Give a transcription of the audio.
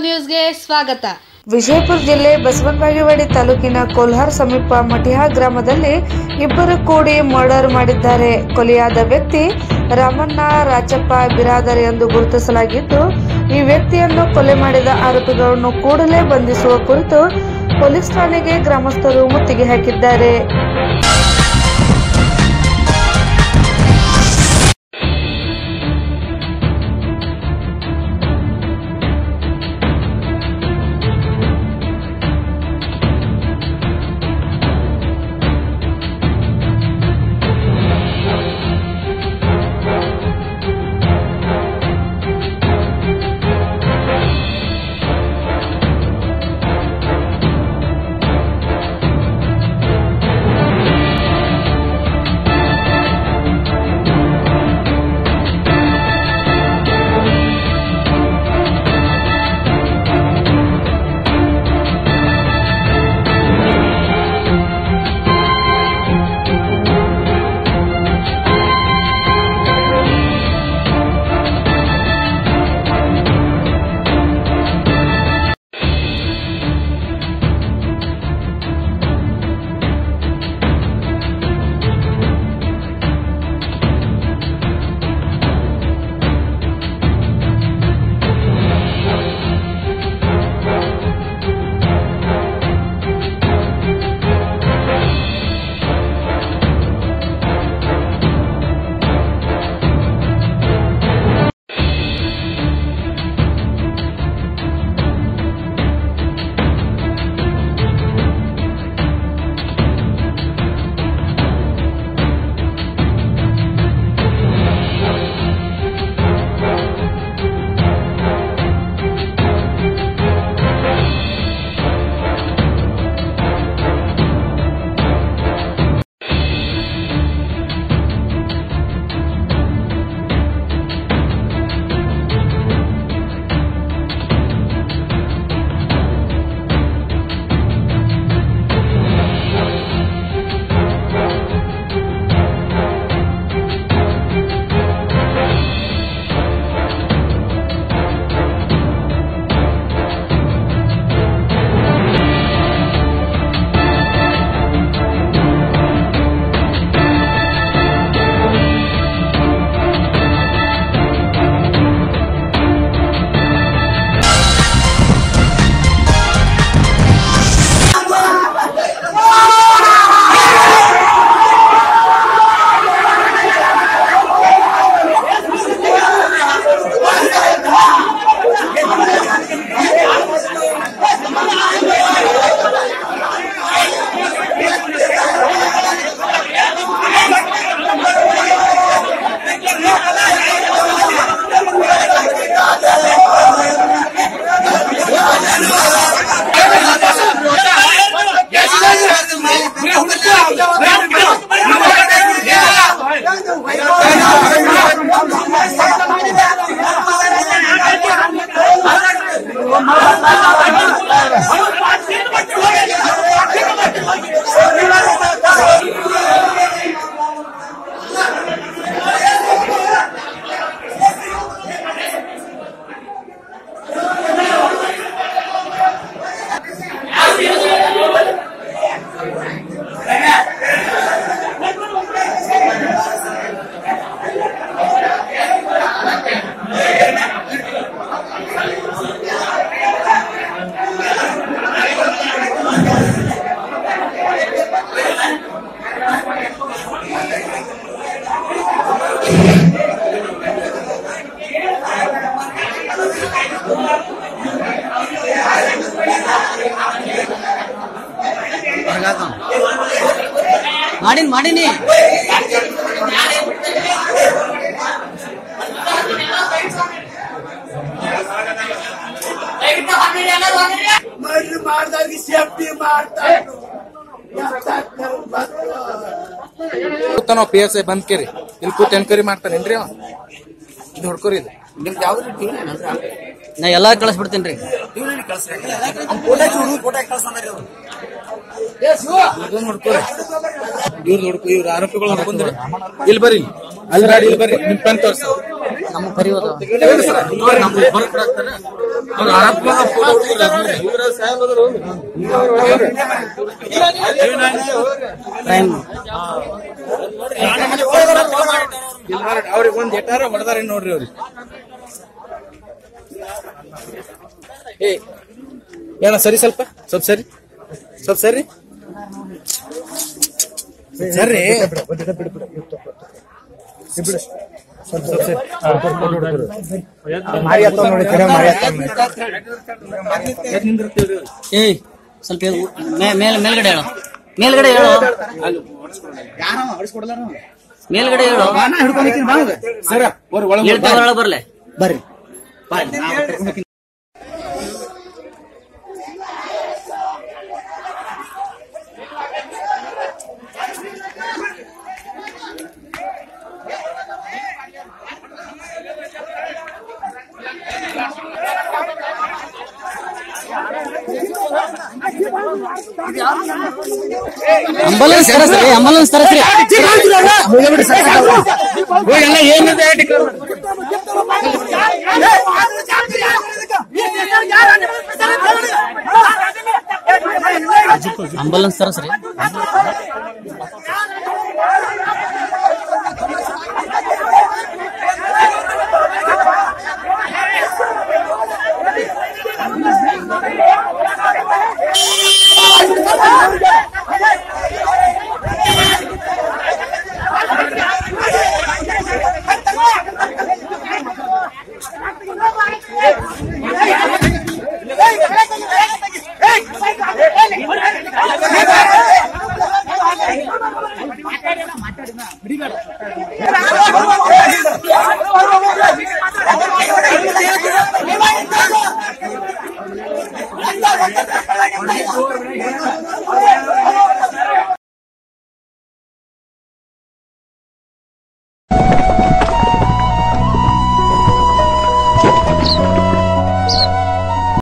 ನ್ಯೂಸ್ಗೆ ಸ್ವಾಗತ ವಿಜಯಪುರ ಜಿಲ್ಲೆ ಬಸವನಬಾಗೇವಾಡಿ ತಾಲೂಕಿನ ಕೋಲ್ಹಾರ್ ಸಮೀಪ ಮಟಿಹಾ ಗ್ರಾಮದಲ್ಲಿ ಇಬ್ಬರು ಕೂಡಿ ಮರ್ಡರ್ ಮಾಡಿದ್ದಾರೆ ಕೊಲೆಯಾದ ವ್ಯಕ್ತಿ ರಾಮಣ್ಣ ರಾಚಪ್ಪ ಬಿರಾದರ್ ಎಂದು ಗುರುತಿಸಲಾಗಿದ್ದು ಈ ವ್ಯಕ್ತಿಯನ್ನು ಕೊಲೆ ಮಾಡಿದ ಆರೋಪಿಗಳನ್ನು ಕೂಡಲೇ ಬಂಧಿಸುವ ಕುರಿತು ಪೊಲೀಸ್ ಠಾಣೆಗೆ ಗ್ರಾಮಸ್ಥರು ಮುತ್ತಿಗೆ ಹಾಕಿದ್ದಾರೆ ಮಾಡಿನಿ ಮಾಡಿನಿ ಮರ್ರಿ ಮಾಡ್ದಾಗ ಸೇಫ್ಟಿ ಮಾಡ್ತಾ ಕೂತ ನಾವು ಪಿ ಎಸ್ ಐ ಬಂದ್ ಕೇರಿ ಇಲ್ಲಿ ಕೂತ್ ಎನ್ಕ್ವೈರಿ ಮಾಡ್ತಾನೇನ್ರಿ ಅವ ಇದು ಹೊಡ್ಕೋರಿ ಇದು ನಿಮ್ದು ಯಾವ್ದು ಟಿವಿ ನಾ ಎಲ್ಲಾ ಕಳಿಸ್ಬಿಡ್ತೀನಿ ರೀ ಇದನ್ನ ಹೊಡ್ಕೋರಿ ಇವ್ರು ಹೊಡ್ಕೊ ಇವ್ರ ಆರೋಪಿಗಳು ಹೊಡ್ಕೊಂಡ್ರಿ ಇಲ್ಲಿ ಬರ್ರಿ ಅಲ್ಲಿ ರಾಡಿ ಇಲ್ಲಿ ಬರ್ರಿ ನಿಮ್ ಪೆನ್ ತೋರ್ಸ ನಮ್ಗೆ ಕರಿಯೋದು ಕ್ರೈಮ್ ಅವ್ರಿಗೆ ಒಂದ್ ಎಟಾರ ಹೊಡೆದಾರ ನೋಡ್ರಿ ಅವ್ರಿಗೆ ಏ ಏನ ಸರಿ ಸ್ವಲ್ಪ ಸ್ವಲ್ಪ ಸರಿ ಸ್ವಲ್ಪ ಸರಿ ಸರಿ ಏಯ್ ಸ್ವಲ್ಪ ಇದು ಮೇ- ಮೇಲ್ ಮೇಲ್ಗಡೆ ಹೇಳು ಮೇಲ್ಗಡೆ ಹೇಳು ಮೇಲ್ಗಡೆ ಹೇಳು ಸರ ಅವ್ರ ಒಳಗೆ ಹೇಳ್ತೇವೆ ಒಳಗೆ ಬರ್ಲೆ ಬರ್ರಿ ಅಂಬುಲೆನ್ಸ್ ತರಸ್ರಿ ಅಂಬುಲೆನ್ಸ್ ತರಸ್ರಿ ಎಲ್ಲ ಏನಿದೆ ಅಂಬುಲೆನ್ಸ್ ತರಸ್ರಿ Hey!